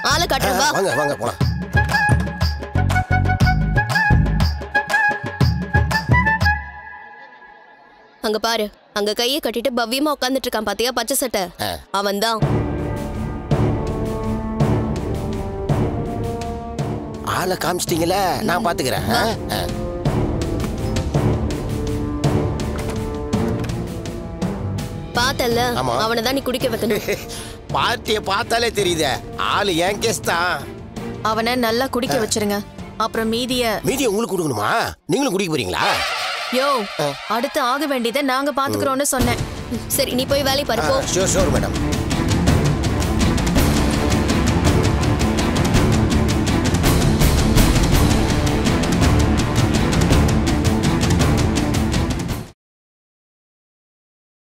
ஆளை காட்டுறேன் வா வாங்க வாங்க போலாம் அங்க பாரு அங்க கையை கட்டிட்டு பவ்யமா உட்கார்ந்துட்டு இருக்கான் பாத்தியா பச்சை சட்டை ஆ. அவன்தான் ஆளை காமிச்சிட்டீங்களே நான் பாத்துக்கிறேன் ஆ? ஆ. பார்த்தல்ல ஆமா. அவனை தான் நீ குடிக்க வைக்கணும் பார்ட்டியை பார்த்தாலே தெரியுதே ஆளு என் கேஸ் தான் அவனை நல்லா குடிக்க வச்சிருங்க அப்புறம் மீதிய மீதி உங்களுக்கு கொடுக்கணுமா நீங்களும் குடிக்க போறீங்களா யோ அடுத்து ஆக வேண்டியதை நாங்க பாத்துக்கிறோம்னு சொன்னேன் சரி நீ போய் வேலையை பாரு போ ஷோர் ஷோர் மேடம்